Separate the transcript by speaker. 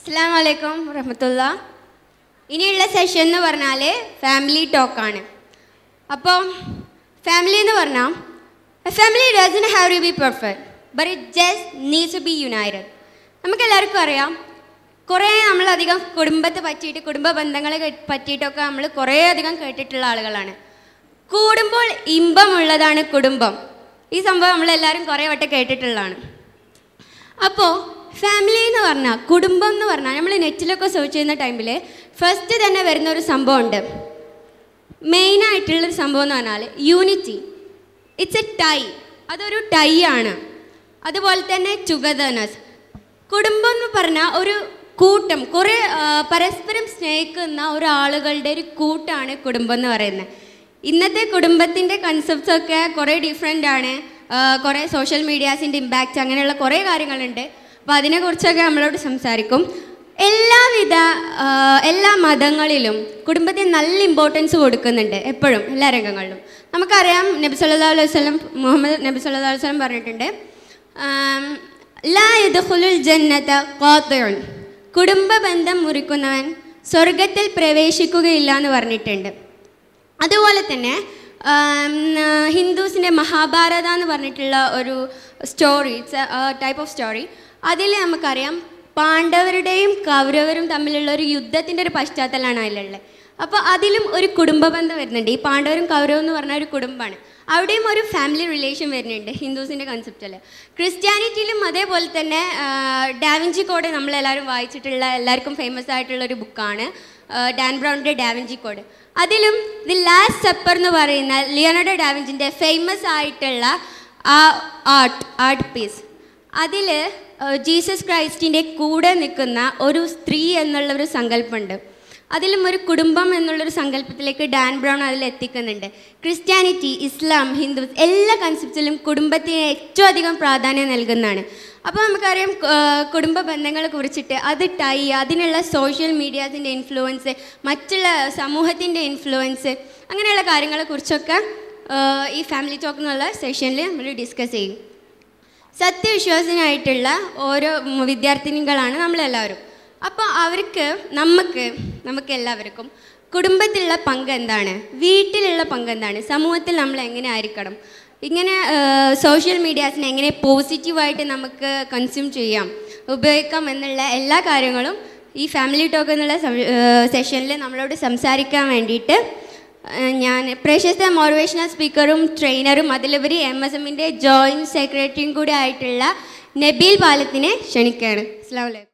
Speaker 1: അസ്സാം വലൈക്കും റഹമത്തുള്ള ഇനിയുള്ള സെഷൻ എന്ന് പറഞ്ഞാൽ ഫാമിലി ടോക്കാണ് അപ്പോൾ ഫാമിലി എന്ന് പറഞ്ഞാൽ family doesn't have to be perfect but it just needs to be united നമുക്ക് എല്ലാവർക്കും അറിയാം കുറേ നമ്മളധികം കുടുംബത്തെ പറ്റിയിട്ട് കുടുംബ ബന്ധങ്ങളെ കെ- പറ്റിയിട്ടൊക്കെ നമ്മൾ കുറേ അധികം കേട്ടിട്ടുള്ള ആളുകളാണ് കൂടുമ്പോൾ ഇമ്പമുള്ളതാണ് കുടുംബം ഈ സംഭവം നമ്മളെല്ലാവരും കുറേ വട്ടം കേട്ടിട്ടുള്ളതാണ് അപ്പോൾ ഫാമിലി എന്ന് പറഞ്ഞാൽ കുടുംബം എന്ന് പറഞ്ഞാൽ നമ്മൾ നെറ്റിലൊക്കെ സെർച്ച് ചെയ്യുന്ന ടൈമിൽ ഫസ്റ്റ് തന്നെ വരുന്ന ഒരു സംഭവമുണ്ട് മെയിനായിട്ടുള്ളൊരു സംഭവം എന്ന് പറഞ്ഞാൽ യൂണിറ്റി ഇറ്റ്സ് എ ടൈ അതൊരു ടൈ ആണ് അതുപോലെ തന്നെ ടുഗദർനെസ് കുടുംബം എന്ന് പറഞ്ഞാൽ ഒരു കൂട്ടം കുറേ ആ, പരസ്പരം സ്നേഹിക്കുന്ന ഒരാളുകളുടെ ഒരു കൂട്ടാണ് കുടുംബം എന്ന് പറയുന്നത് ഇന്നത്തെ കുടുംബത്തിൻ്റെ കൺസെപ്റ്റ്സ് ഒക്കെ കുറേ ഡിഫറെൻ്റ് ആണ് ആ, കുറേ സോഷ്യൽ മീഡിയാസിൻ്റെ ഇമ്പാക്റ്റ് അങ്ങനെയുള്ള കുറേ കാര്യങ്ങളുണ്ട് അപ്പോൾ അതിനെക്കുറിച്ചൊക്കെ നമ്മളോട് സംസാരിക്കും എല്ലാവിധ ആ, എല്ലാ മതങ്ങളിലും കുടുംബത്തിന് നല്ല ഇമ്പോർട്ടൻസ് കൊടുക്കുന്നുണ്ട് എപ്പോഴും എല്ലാ രംഗങ്ങളിലും നമുക്കറിയാം നബി സല്ലല്ലാഹു അലൈഹി വസല്ലം മുഹമ്മദ് നബി സല്ലല്ലാഹു അലൈഹി വസല്ലം പറഞ്ഞിട്ടുണ്ട് ആം, ലാ യദ്ഖുലുൽ ജന്നത ഖാത്തിഉൻ കുടുംബ ബന്ധം മുറിക്കുന്നവൻ സ്വർഗത്തിൽ പ്രവേശിക്കുകയില്ല എന്ന് പറഞ്ഞിട്ടുണ്ട് അതുപോലെ തന്നെ ആം, ആ, ഹിന്ദുസിൻ്റെ മഹാഭാരത എന്ന് പറഞ്ഞിട്ടുള്ള ഒരു story it's type of story അതിൽ നമുക്കറിയാം പാണ്ഡവരുടെയും കൗരവരും തമ്മിലുള്ള ഒരു യുദ്ധത്തിൻ്റെ ഒരു പശ്ചാത്തലമാണ് അതിലുള്ളത് അപ്പോൾ അതിലും ഒരു കുടുംബ ബന്ധം വരുന്നുണ്ട് ഈ പാണ്ഡവരും കൗരവും എന്ന് പറഞ്ഞ ഒരു കുടുംബമാണ് അവിടെയും ഒരു ഫാമിലി റിലേഷൻ വരുന്നുണ്ട് ഹിന്ദുസിൻ്റെ കൺസെപ്റ്റിൽ ക്രിസ്ത്യാനിറ്റിയിലും അതേപോലെ തന്നെ ആ, ഡാവിഞ്ചി കോഡ് നമ്മളെല്ലാവരും വായിച്ചിട്ടുള്ള എല്ലാവർക്കും ഫേമസ് ആയിട്ടുള്ള ഒരു ബുക്കാണ് ഡാൻ ബ്രൗണിൻ്റെ ഡാവിഞ്ചി കോഡ് അതിലും ദി ലാസ്റ്റ് സപ്പർ എന്ന് പറയുന്ന ലിയോണോഡോ ഡാവിഞ്ചിൻ്റെ ഫേമസ് ആയിട്ടുള്ള ആ ആർട്ട് ആർട്ട് പീസ് അതിൽ ജീസസ് ക്രൈസ്റ്റിൻ്റെ കൂടെ നിൽക്കുന്ന ഒരു സ്ത്രീ എന്നുള്ള ഒരു സങ്കല്പമുണ്ട് അതിലും ഒരു കുടുംബം എന്നുള്ളൊരു സങ്കല്പത്തിലേക്ക് ഡാൻ ബ്രൗൺ അതിൽ എത്തിക്കുന്നുണ്ട് ക്രിസ്ത്യാനിറ്റി ഇസ്ലാം ഹിന്ദു എല്ലാ കൺസെപ്റ്റ്സിലും കുടുംബത്തിന് ഏറ്റവും അധികം പ്രാധാന്യം നൽകുന്നതാണ് അപ്പോൾ നമുക്കറിയാം ആ, കുടുംബ ബന്ധങ്ങളെ കുറിച്ചിട്ട് അത് ടൈ അതിനുള്ള സോഷ്യൽ മീഡിയാസിൻ്റെ ഇൻഫ്ലുവൻസ് മറ്റുള്ള സമൂഹത്തിൻ്റെ ഇൻഫ്ലുവൻസ് അങ്ങനെയുള്ള കാര്യങ്ങളെക്കുറിച്ചൊക്കെ ആ, ഈ ഫാമിലി ടോക്ക് എന്നുള്ള സെഷനിൽ നമ്മൾ ഡിസ്കസ് ചെയ്യും സത്യവിശ്വാസനായിട്ടുള്ള ഓരോ ഉം, വിദ്യാർത്ഥിനികളാണ് നമ്മളെല്ലാവരും അപ്പോൾ അവർക്ക് നമുക്ക് നമുക്ക് എല്ലാവർക്കും കുടുംബത്തിലുള്ള പങ്ക് എന്താണ് വീട്ടിലുള്ള പങ്ക് എന്താണ് സമൂഹത്തിൽ നമ്മൾ എങ്ങനെ ആയിരിക്കണം ഇങ്ങനെ സോഷ്യൽ മീഡിയാസിനെ എങ്ങനെ പോസിറ്റീവായിട്ട് നമുക്ക് കൺസ്യൂം ചെയ്യാം ഉപയോഗിക്കാം എന്നുള്ള എല്ലാ കാര്യങ്ങളും ഈ ഫാമിലി ടോക്ക് എന്നുള്ള സെഷനിൽ നമ്മളോട് സംസാരിക്കാൻ വേണ്ടിയിട്ട് ഏഹ് ഞാൻ പ്രശസ്ത മോട്ടിവേഷണൽ സ്പീക്കറും ട്രെയിനറും അതിലുപരി എം എസ് എമ്മിൻ്റെ ജോയിൻറ്റ് സെക്രട്ടറിയും കൂടി ആയിട്ടുള്ള നബീൽ പാലത്തിനെ ക്ഷണിക്കുകയാണ് അസ്സാം വലൈക്കും